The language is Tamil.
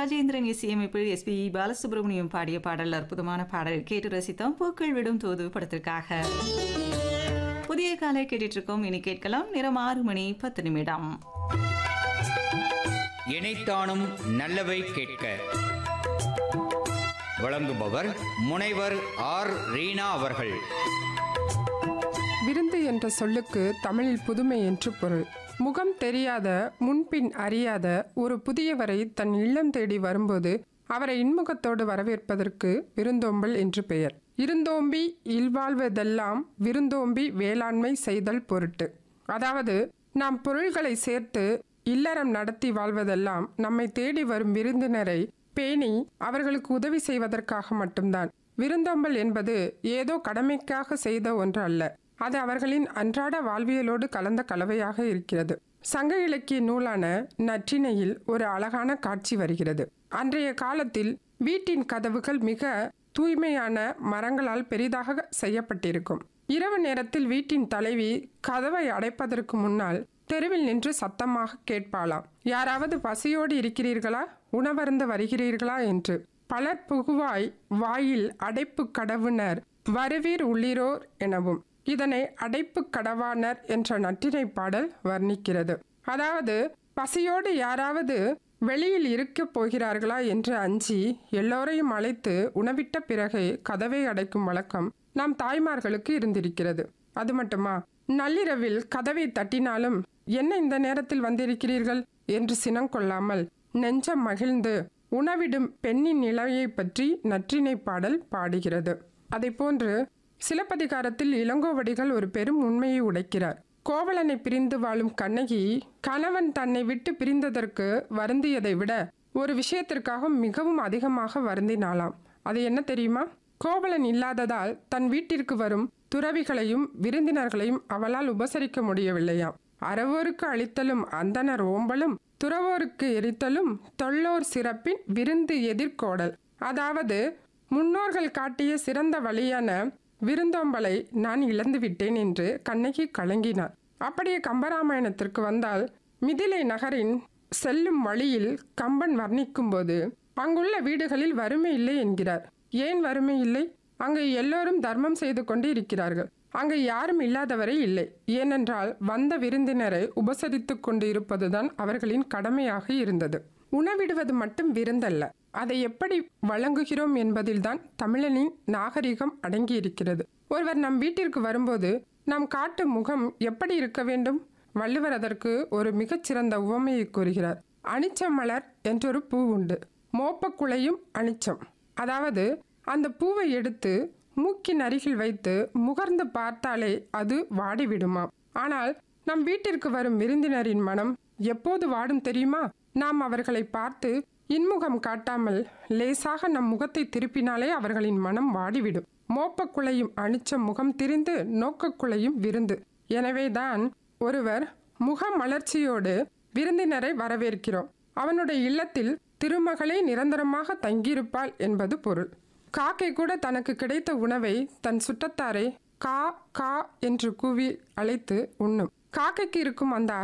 ராஜேந்திரன் இசையமைப்பில் எஸ் பி பாலசுப்ரமணியம் பாடிய பாடல் அற்புதமான பாடல் கேட்டு ரசித்தோம் பூக்கள் விடும் தூது படத்திற்காக புதிய காலை கேட்டுட்டு இருக்கோம் இனி கேட்கலாம் நிறம் ஆறு மணி பத்து நிமிடம் இணைத்தானும் நல்லவை கேட்க வழங்குபவர் முனைவர் ஆர் ரீனா அவர்கள் விருந்து என்ற சொல்லுக்கு தமிழில் புதுமை என்று பொருள் முகம் தெரியாத முன்பின் அறியாத ஒரு புதியவரை தன் இல்லம் தேடி வரும்போது அவரை இன்முகத்தோடு வரவேற்பதற்கு விருந்தோம்பல் என்று பெயர் இருந்தோம்பி இல்வாழ்வதெல்லாம் விருந்தோம்பி வேளாண்மை செய்தல் பொருட்டு அதாவது நாம் பொருள்களை சேர்த்து இல்லறம் நடத்தி வாழ்வதெல்லாம் நம்மை தேடி வரும் விருந்தினரை பேணி அவர்களுக்கு உதவி செய்வதற்காக மட்டும்தான் விருந்தோம்பல் என்பது ஏதோ கடமைக்காக செய்த ஒன்று அல்ல அது அவர்களின் அன்றாட வாழ்வியலோடு கலந்த கலவையாக இருக்கிறது சங்க இலக்கிய நூலான நற்றினையில் ஒரு அழகான காட்சி வருகிறது அன்றைய காலத்தில் வீட்டின் கதவுகள் மிக தூய்மையான மரங்களால் பெரிதாக செய்யப்பட்டிருக்கும் இரவு நேரத்தில் வீட்டின் தலைவி கதவை அடைப்பதற்கு முன்னால் தெருவில் நின்று சத்தமாக கேட்பாளாம் யாராவது பசியோடு இருக்கிறீர்களா உணவருந்த வருகிறீர்களா என்று பலர் புகுவாய் வாயில் அடைப்பு கடவுனர் வருவீர் உள்ளிரோர் எனவும் இதனை அடைப்பு கடவானர் என்ற நற்றினை பாடல் வர்ணிக்கிறது அதாவது பசியோடு யாராவது வெளியில் இருக்கப் போகிறார்களா என்று அஞ்சி எல்லோரையும் அழைத்து உணவிட்ட பிறகே கதவை அடைக்கும் வழக்கம் நம் தாய்மார்களுக்கு இருந்திருக்கிறது அது மட்டுமா நள்ளிரவில் கதவை தட்டினாலும் என்ன இந்த நேரத்தில் வந்திருக்கிறீர்கள் என்று சினம் கொள்ளாமல் நெஞ்சம் மகிழ்ந்து உணவிடும் பெண்ணின் நிலையை பற்றி நற்றினை பாடல் பாடுகிறது போன்று சிலப்பதிகாரத்தில் இளங்கோவடிகள் ஒரு பெரும் உண்மையை உடைக்கிறார் கோவலனை பிரிந்து வாழும் கண்ணகி கணவன் தன்னை விட்டு பிரிந்ததற்கு வருந்தியதை விட ஒரு விஷயத்திற்காக மிகவும் அதிகமாக வருந்தினாளாம் அது என்ன தெரியுமா கோவலன் இல்லாததால் தன் வீட்டிற்கு வரும் துறவிகளையும் விருந்தினர்களையும் அவளால் உபசரிக்க முடியவில்லையாம் அறவோருக்கு அளித்தலும் அந்தனர் ஓம்பலும் துறவோருக்கு எரித்தலும் தொல்லோர் சிறப்பின் விருந்து எதிர்கோடல் அதாவது முன்னோர்கள் காட்டிய சிறந்த வழியான விருந்தோம்பலை நான் இழந்து விட்டேன் என்று கண்ணகி கலங்கினார் அப்படியே கம்பராமாயணத்திற்கு வந்தால் மிதிலை நகரின் செல்லும் வழியில் கம்பன் வர்ணிக்கும் போது அங்குள்ள வீடுகளில் வறுமை இல்லை என்கிறார் ஏன் வறுமை இல்லை அங்கு எல்லோரும் தர்மம் செய்து கொண்டு இருக்கிறார்கள் அங்கு யாரும் இல்லாதவரை இல்லை ஏனென்றால் வந்த விருந்தினரை உபசரித்துக் கொண்டு இருப்பதுதான் அவர்களின் கடமையாக இருந்தது உணவிடுவது மட்டும் விருந்தல்ல அதை எப்படி வழங்குகிறோம் என்பதில்தான் தமிழனின் நாகரிகம் அடங்கியிருக்கிறது ஒருவர் நம் வீட்டிற்கு வரும்போது நாம் காட்டும் முகம் எப்படி இருக்க வேண்டும் வள்ளுவர் அதற்கு ஒரு மிகச்சிறந்த உவமையை கூறுகிறார் அனிச்ச மலர் என்றொரு பூ உண்டு மோப்பக்குலையும் அனிச்சம் அதாவது அந்த பூவை எடுத்து மூக்கின் அருகில் வைத்து முகர்ந்து பார்த்தாலே அது வாடிவிடுமாம் ஆனால் நம் வீட்டிற்கு வரும் விருந்தினரின் மனம் எப்போது வாடும் தெரியுமா நாம் அவர்களை பார்த்து இன்முகம் காட்டாமல் லேசாக நம் முகத்தை திருப்பினாலே அவர்களின் மனம் வாடிவிடும் மோப்பக்குலையும் அணிச்ச முகம் திரிந்து நோக்கக்குலையும் விருந்து எனவேதான் ஒருவர் முக மலர்ச்சியோடு விருந்தினரை வரவேற்கிறோம் அவனுடைய இல்லத்தில் திருமகளே நிரந்தரமாக தங்கியிருப்பாள் என்பது பொருள் காக்கை கூட தனக்கு கிடைத்த உணவை தன் சுற்றத்தாரை கா கா என்று கூவி அழைத்து உண்ணும் காக்கைக்கு இருக்கும் அந்த